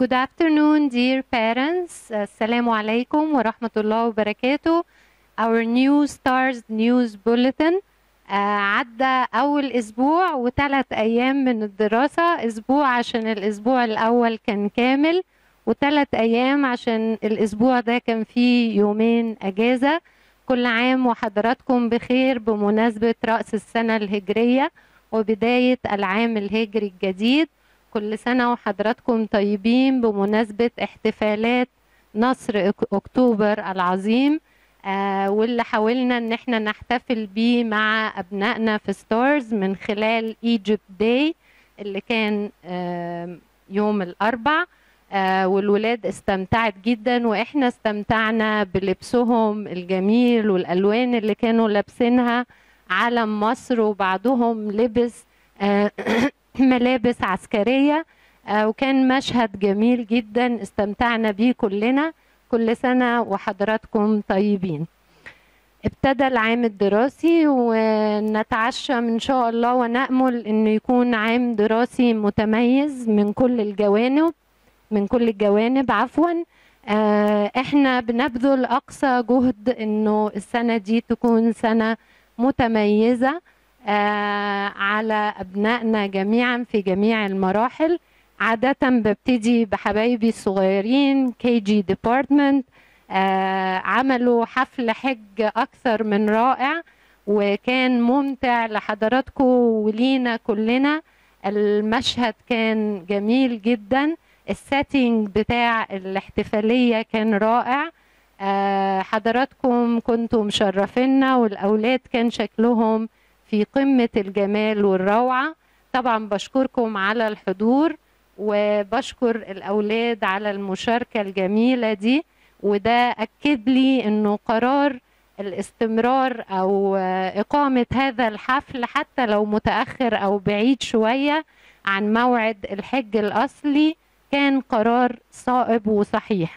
Good afternoon, dear parents. Assalamu alaikum wa rahmatullahi wa barakatuh. Our new stars news bulletin uh, عدى أول أسبوع وثلاث أيام من الدراسة أسبوع عشان الأسبوع الأول كان كامل وثلاث أيام عشان الأسبوع ده كان فيه يومين أجازة كل عام وحضراتكم بخير بمناسبة رأس السنة الهجرية وبداية العام الهجري الجديد كل سنة وحضراتكم طيبين بمناسبة احتفالات نصر أكتوبر العظيم آه واللي حاولنا ان احنا نحتفل بيه مع ابنائنا في ستارز من خلال ايجيبت داي اللي كان آه يوم الاربع آه والولاد استمتعت جدا واحنا استمتعنا بلبسهم الجميل والالوان اللي كانوا لابسينها علم مصر وبعضهم لبس آه ملابس عسكريه آه وكان مشهد جميل جدا استمتعنا بيه كلنا كل سنة وحضراتكم طيبين ابتدى العام الدراسي ونتعشى من شاء الله ونأمل انه يكون عام دراسي متميز من كل الجوانب من كل الجوانب عفوا احنا بنبذل اقصى جهد انه السنة دي تكون سنة متميزة على ابنائنا جميعا في جميع المراحل عادة ببتدي بحبايبي الصغيرين كي جي ديبارتمنت عملوا حفل حج أكثر من رائع وكان ممتع لحضراتكم ولينا كلنا المشهد كان جميل جدا السيتنج بتاع الاحتفالية كان رائع آه حضراتكم كنتم مشرفينا والأولاد كان شكلهم في قمة الجمال والروعة طبعا بشكركم على الحضور وبشكر الأولاد على المشاركة الجميلة دي وده أكد لي أنه قرار الاستمرار أو إقامة هذا الحفل حتى لو متأخر أو بعيد شوية عن موعد الحج الأصلي كان قرار صائب وصحيح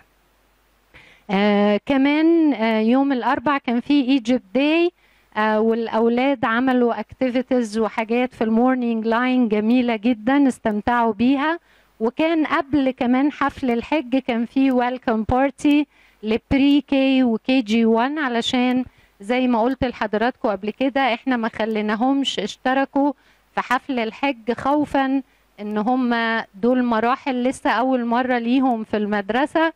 آه كمان آه يوم الأربع كان في ايجيبت داي آه والأولاد عملوا اكتيفيتيز وحاجات في المورنينج لاين جميلة جدا استمتعوا بيها وكان قبل كمان حفل الحج كان في ويلكم بارتي لبري كي وكي جي 1 علشان زي ما قلت لحضراتكم قبل كده احنا ما خليناهمش اشتركوا في حفل الحج خوفا ان هم دول مراحل لسه اول مره ليهم في المدرسه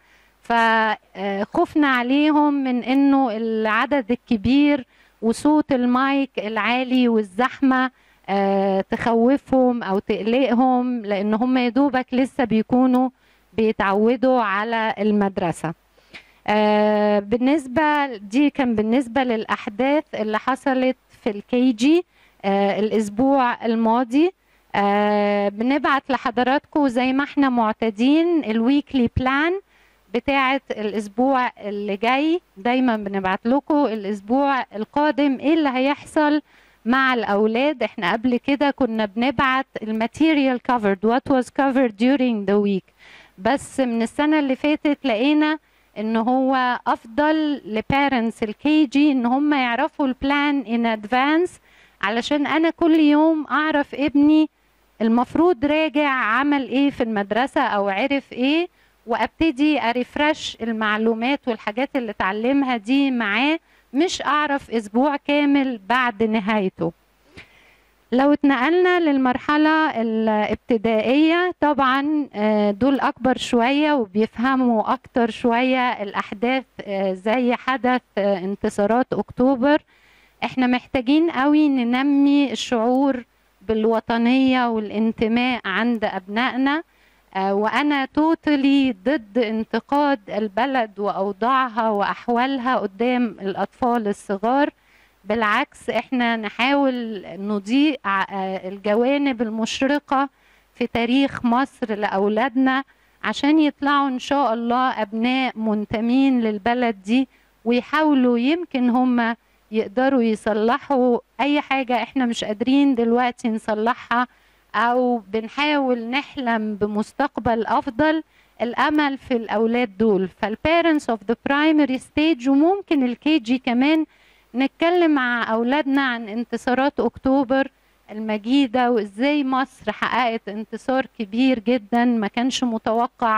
فخفنا عليهم من انه العدد الكبير وصوت المايك العالي والزحمه أه تخوفهم او تقلقهم لان هم يا دوبك لسه بيكونوا بيتعودوا على المدرسه أه بالنسبه دي كان بالنسبه للاحداث اللي حصلت في الكي جي أه الاسبوع الماضي آه بنبعت لحضراتكم زي ما احنا معتادين الويكلي بلان بتاعه الاسبوع اللي جاي دايما بنبعت لكم الاسبوع القادم ايه اللي هيحصل مع الاولاد احنا قبل كده كنا بنبعت الماتيريال covered what was covered during the week بس من السنه اللي فاتت لقينا ان هو افضل لبارنتس الكي جي ان هم يعرفوا البلان ان ادفانس علشان انا كل يوم اعرف ابني المفروض راجع عمل ايه في المدرسة او عرف ايه وابتدي اريفرش المعلومات والحاجات اللي اتعلمها دي معاه مش اعرف اسبوع كامل بعد نهايته لو اتنقلنا للمرحلة الابتدائية طبعا دول أكبر شوية وبيفهموا أكتر شوية الأحداث زي حدث انتصارات أكتوبر احنا محتاجين قوي ننمي الشعور بالوطنية والانتماء عند أبنائنا آه وأنا توتلي ضد انتقاد البلد وأوضاعها وأحوالها قدام الأطفال الصغار بالعكس احنا نحاول نضيء الجوانب المشرقة في تاريخ مصر لأولادنا عشان يطلعوا إن شاء الله أبناء منتمين للبلد دي ويحاولوا يمكن هم يقدروا يصلحوا اي حاجه احنا مش قادرين دلوقتي نصلحها او بنحاول نحلم بمستقبل افضل الامل في الاولاد دول فالبيرنتس اوف ذا برايمري ستيج وممكن الكي جي كمان نتكلم مع اولادنا عن انتصارات اكتوبر المجيده وازاي مصر حققت انتصار كبير جدا ما كانش متوقع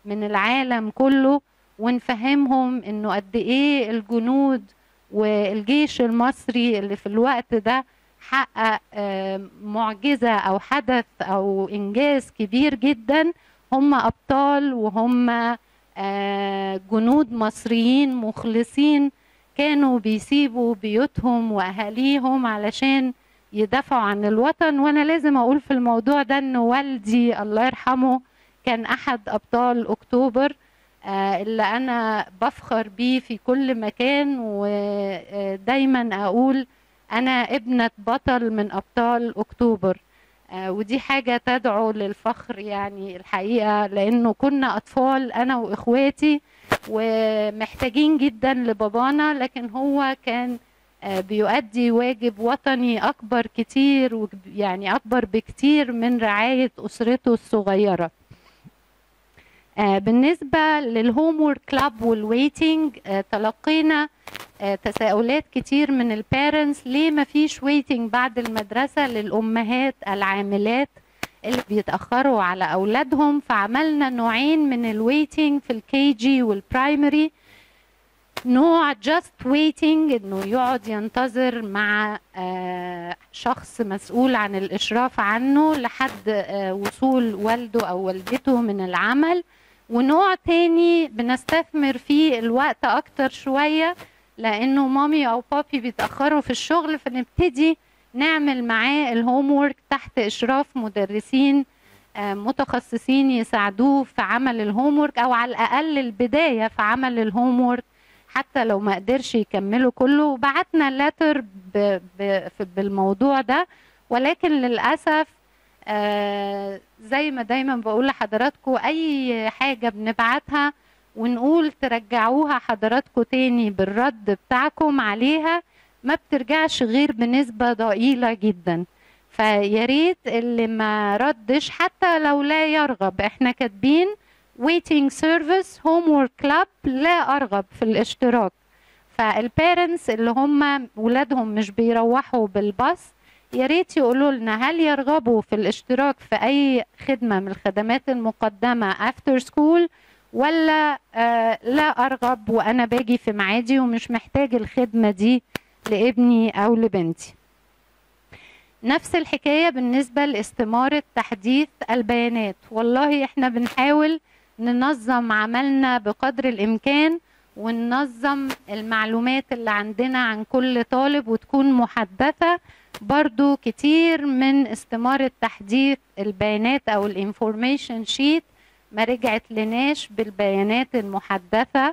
من العالم كله ونفهمهم انه قد ايه الجنود والجيش المصري اللي في الوقت ده حقق معجزة أو حدث أو إنجاز كبير جدا هم أبطال وهم جنود مصريين مخلصين كانوا بيسيبوا بيوتهم وأهاليهم علشان يدافعوا عن الوطن وأنا لازم أقول في الموضوع ده أن والدي الله يرحمه كان أحد أبطال أكتوبر اللي أنا بفخر بيه في كل مكان ودايما أقول أنا ابنة بطل من أبطال أكتوبر ودي حاجة تدعو للفخر يعني الحقيقة لأنه كنا أطفال أنا وإخواتي ومحتاجين جدا لبابانا لكن هو كان بيؤدي واجب وطني أكبر كتير يعني أكبر بكتير من رعاية أسرته الصغيرة بالنسبة للهومورك كلاب والويتنج تلقينا تساؤلات كتير من البيرنتس ليه ما فيش ويتنج بعد المدرسة للأمهات العاملات اللي بيتأخروا على أولادهم فعملنا نوعين من الويتنج في الكي جي والبرايمري نوع جاست ويتنج انه يقعد ينتظر مع شخص مسؤول عن الاشراف عنه لحد وصول والده او والدته من العمل ونوع تاني بنستثمر فيه الوقت اكتر شويه لانه مامي او بابي بيتاخروا في الشغل فنبتدي نعمل معاه الهوم ورك تحت اشراف مدرسين متخصصين يساعدوه في عمل الهوم ورك او على الاقل البدايه في عمل الهوم ورك حتى لو ما قدرش يكمله كله وبعتنا لاتر بالموضوع ده ولكن للاسف آه زي ما دايما بقول لحضراتكم اي حاجه بنبعتها ونقول ترجعوها حضراتكم تاني بالرد بتاعكم عليها ما بترجعش غير بنسبة ضئيلة جدا فيا ريت اللي ما ردش حتى لو لا يرغب احنا كاتبين waiting service homework club لا ارغب في الاشتراك فالبيرنتس اللي هم ولادهم مش بيروحوا بالباص يا ريت يقولوا لنا هل يرغبوا في الاشتراك في اي خدمه من الخدمات المقدمه افتر سكول ولا آه لا ارغب وانا باجي في ميعادي ومش محتاج الخدمه دي لابني او لبنتي نفس الحكايه بالنسبه لاستماره تحديث البيانات والله احنا بنحاول ننظم عملنا بقدر الامكان وننظم المعلومات اللي عندنا عن كل طالب وتكون محدثه برضو كتير من استمارة تحديث البيانات أو الانفورميشن شيت ما رجعت لناش بالبيانات المحدثة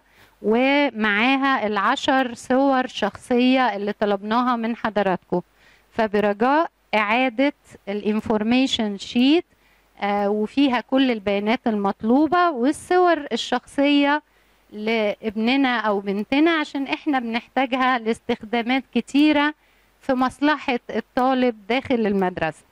ومعاها العشر صور شخصية اللي طلبناها من حضراتكم فبرجاء إعادة الانفورميشن شيت آه وفيها كل البيانات المطلوبة والصور الشخصية لابننا أو بنتنا عشان إحنا بنحتاجها لاستخدامات كتيرة في مصلحة الطالب داخل المدرسة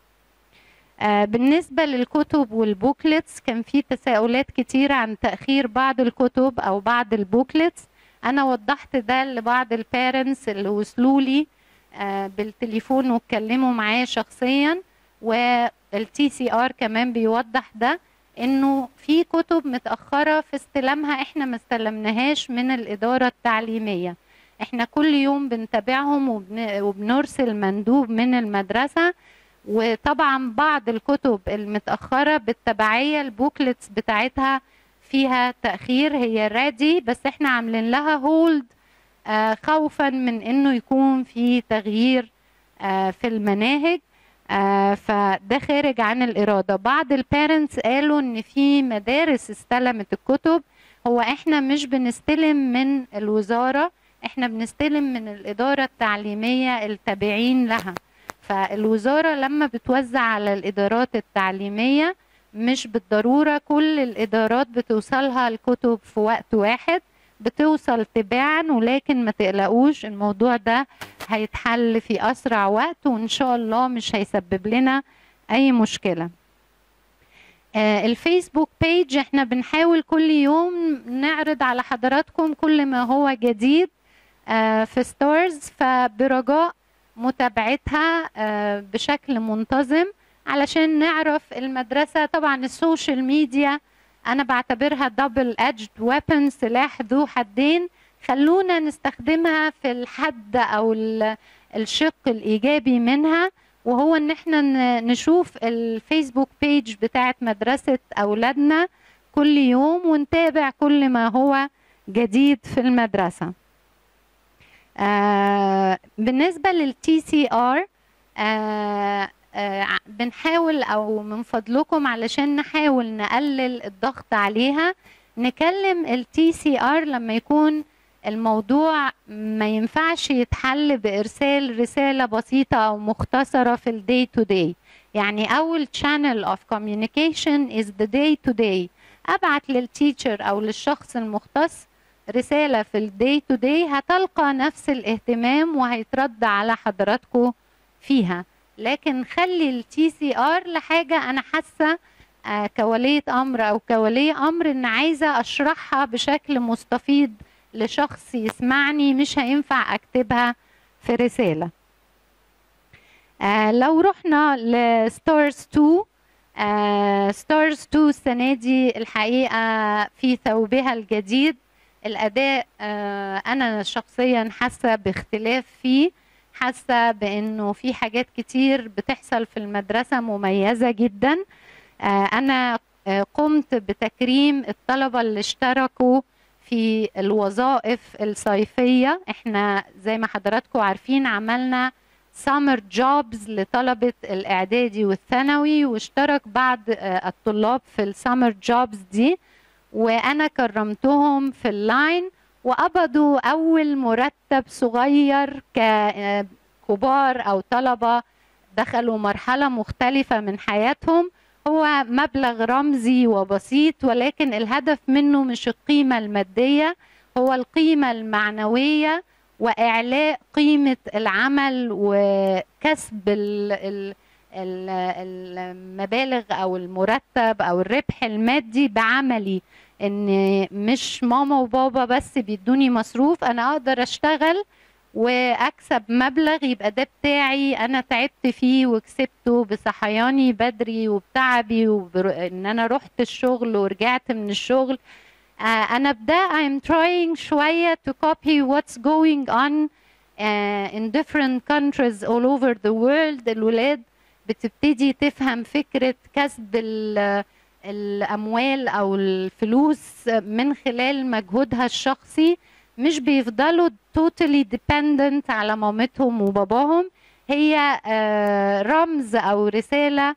آه بالنسبة للكتب والبوكلتس كان في تساؤلات كتيرة عن تأخير بعض الكتب أو بعض البوكلتس أنا وضحت ده لبعض البيرنتس اللي وصلوا لي آه بالتليفون واتكلموا معايا شخصيا والتي سي ار كمان بيوضح ده انه في كتب متاخره في استلامها احنا ما استلمناهاش من الاداره التعليميه احنا كل يوم بنتابعهم وبن... وبنرسل مندوب من المدرسة وطبعا بعض الكتب المتأخرة بالتبعية البوكلتس بتاعتها فيها تأخير هي رادي بس احنا عاملين لها هولد آه خوفا من انه يكون في تغيير آه في المناهج آه فده خارج عن الإرادة بعض البيرنتس قالوا ان في مدارس استلمت الكتب هو احنا مش بنستلم من الوزارة احنا بنستلم من الإدارة التعليمية التابعين لها فالوزارة لما بتوزع على الإدارات التعليمية مش بالضرورة كل الإدارات بتوصلها الكتب في وقت واحد بتوصل تباعا ولكن ما تقلقوش الموضوع ده هيتحل في أسرع وقت وإن شاء الله مش هيسبب لنا أي مشكلة آه الفيسبوك بيج احنا بنحاول كل يوم نعرض على حضراتكم كل ما هو جديد آه في ستورز فبرجاء متابعتها آه بشكل منتظم علشان نعرف المدرسة طبعا السوشيال ميديا انا بعتبرها دبل ادجد ويبن سلاح ذو حدين خلونا نستخدمها في الحد او الشق الايجابي منها وهو ان احنا نشوف الفيسبوك بيج بتاعت مدرسه اولادنا كل يوم ونتابع كل ما هو جديد في المدرسه آه بالنسبه للتي سي ار بنحاول او من فضلكم علشان نحاول نقلل الضغط عليها نكلم التي سي ار لما يكون الموضوع ما ينفعش يتحل بارسال رساله بسيطه او مختصره في الدي تو داي يعني اول channel of communication is the day to day ابعت للتيتشر او للشخص المختص رساله في الدي تو داي هتلقى نفس الاهتمام وهيترد على حضراتكم فيها لكن خلي التي سي ار لحاجه انا حاسه آه كوليه امر او كولي امر ان عايزه اشرحها بشكل مستفيض لشخص يسمعني مش هينفع اكتبها في رساله آه لو رحنا لستارز 2 آه ستارز 2 السنه دي الحقيقه في ثوبها الجديد الاداء آه انا شخصيا حاسه باختلاف فيه حاسه بانه في حاجات كتير بتحصل في المدرسه مميزه جدا آه انا آه قمت بتكريم الطلبه اللي اشتركوا في الوظائف الصيفية احنا زي ما حضراتكم عارفين عملنا سامر جوبز لطلبة الإعدادي والثانوي واشترك بعض الطلاب في السامر جوبز دي وأنا كرمتهم في اللاين وقبضوا أول مرتب صغير ككبار أو طلبة دخلوا مرحلة مختلفة من حياتهم هو مبلغ رمزي وبسيط ولكن الهدف منه مش القيمة المادية هو القيمة المعنوية وإعلاء قيمة العمل وكسب المبالغ أو المرتب أو الربح المادي بعملي إن مش ماما وبابا بس بيدوني مصروف أنا أقدر أشتغل واكسب مبلغ يبقى ده بتاعي انا تعبت فيه وكسبته بصحياني بدري وبتعبي وان انا رحت الشغل ورجعت من الشغل uh, انا بدا I'm trying شويه to copy what's going on uh, in different countries all over the world الولاد بتبتدي تفهم فكره كسب الاموال او الفلوس من خلال مجهودها الشخصي مش بيفضلوا totally dependent على مامتهم وباباهم هي رمز او رساله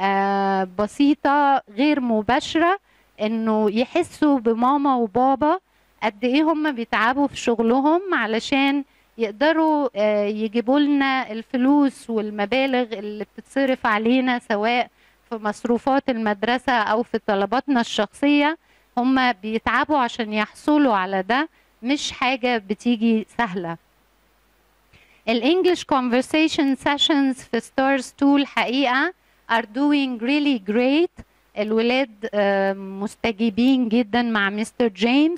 بسيطه غير مباشره انه يحسوا بماما وبابا قد ايه هم بيتعبوا في شغلهم علشان يقدروا يجيبوا لنا الفلوس والمبالغ اللي بتتصرف علينا سواء في مصروفات المدرسه او في طلباتنا الشخصيه هم بيتعبوا عشان يحصلوا على ده مش حاجة بتيجي سهلة الانجليش conversation sessions في ستارز 2 الحقيقة are doing really great الولاد مستجيبين جدا مع مستر جيمس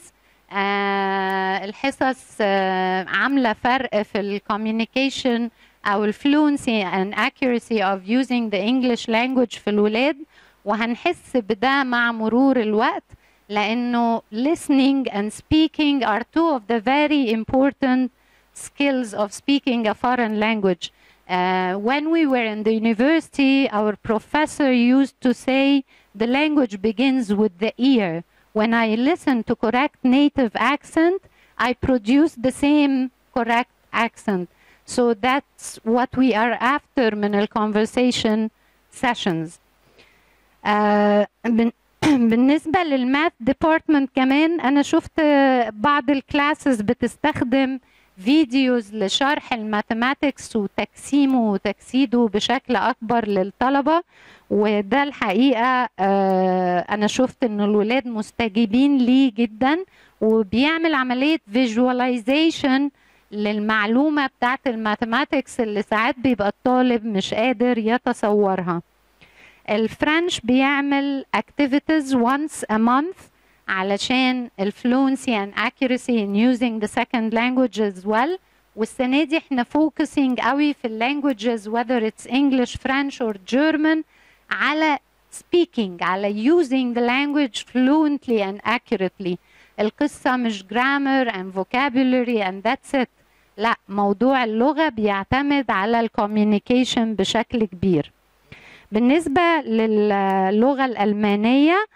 الحصص عاملة فرق في الكوميونيكيشن أو الفلونسي and accuracy of using the English language في الولاد وهنحس بده مع مرور الوقت لانه listening and speaking are two of the very important skills of speaking a foreign language. Uh, when we were in the university, our professor used to say the language begins with the ear. When I listen to correct native accent, I produce the same correct accent. So that's what we are after من ال conversation sessions. Uh, بالنسبه للماث ديبارتمنت كمان انا شفت بعض الكلاسز بتستخدم فيديوز لشرح الماثيماتكس وتقسيمه وتجسيده بشكل اكبر للطلبه وده الحقيقه انا شفت ان الولاد مستجيبين ليه جدا وبيعمل عمليه فيجواليزيشن للمعلومه بتاعت الماثيماتكس اللي ساعات بيبقى الطالب مش قادر يتصورها الفرنش بيعمل activities once a month علشان الفلونسي and accuracy in using the second language as well والسنة دي احنا focusing قوي في languages whether it's English, French or German على speaking على using the language fluently and accurately القصة مش grammar and vocabulary and that's it لا موضوع اللغة بيعتمد على الكوميونيكيشن بشكل كبير بالنسبة للغة الألمانية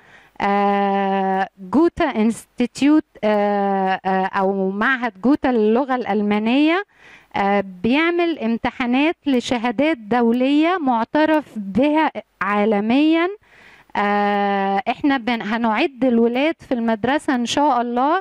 آه، جوتا انستيتيوت آه، آه، أو معهد جوتا للغة الألمانية بيعمل امتحانات لشهادات دولية معترف بها عالميا احنا هنعد الولاد في المدرسة ان شاء الله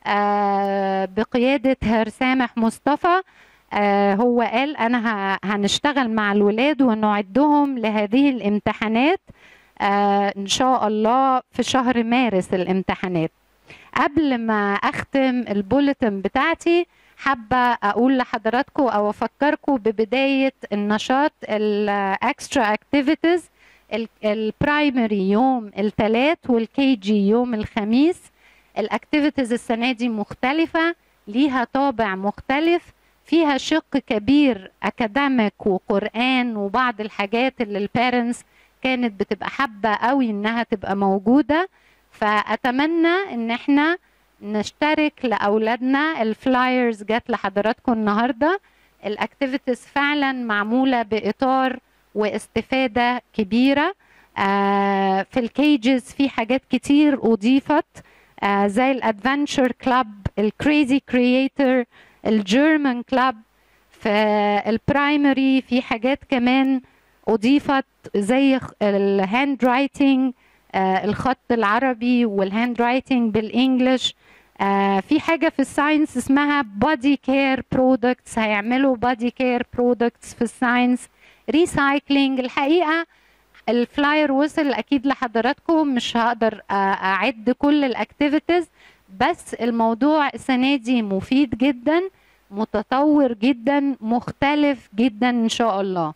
بقيادة هر سامح مصطفى هو قال انا هنشتغل مع الولاد ونعدهم لهذه الامتحانات ان شاء الله في شهر مارس الامتحانات قبل ما اختم البوليتن بتاعتي حابة أقول لحضراتكم أو أفكركم ببداية النشاط الأكسترا أكتيفيتيز البرايمري يوم الثلاث والكي جي يوم الخميس الأكتيفيتيز السنة دي مختلفة ليها طابع مختلف فيها شق كبير أكاديميك وقرآن وبعض الحاجات اللي البيرنتس كانت بتبقى حابة قوي إنها تبقى موجودة فأتمنى إن إحنا نشترك لاولادنا الفلايرز جت لحضراتكم النهارده الاكتيفيتيز فعلا معموله باطار واستفاده كبيره آه في الكيجز في حاجات كتير اضيفت آه زي الادفنتشر كلاب الكريزي كرييتر الجيرمان كلاب في البرايمري في حاجات كمان اضيفت زي الهاند رايتنج آه الخط العربي والهاند رايتنج بالانجلش آه في حاجه في الساينس اسمها بادي كير برودكتس هيعملوا بادي كير برودكتس في الساينس ريسايكلينج الحقيقه الفلاير وصل اكيد لحضراتكم مش هقدر اعد كل الاكتيفيتيز بس الموضوع السنه دي مفيد جدا متطور جدا مختلف جدا ان شاء الله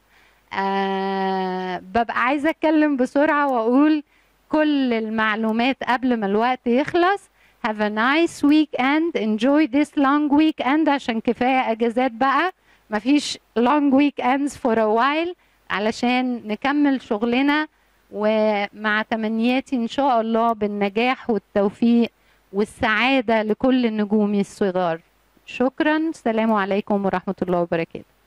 أه ببقى عايزه اتكلم بسرعه واقول كل المعلومات قبل ما الوقت يخلص have a nice weekend enjoy this long weekend عشان كفايه اجازات بقى مفيش long weekends for a while علشان نكمل شغلنا ومع تمنياتي ان شاء الله بالنجاح والتوفيق والسعاده لكل نجومي الصغار شكرا السلام عليكم ورحمه الله وبركاته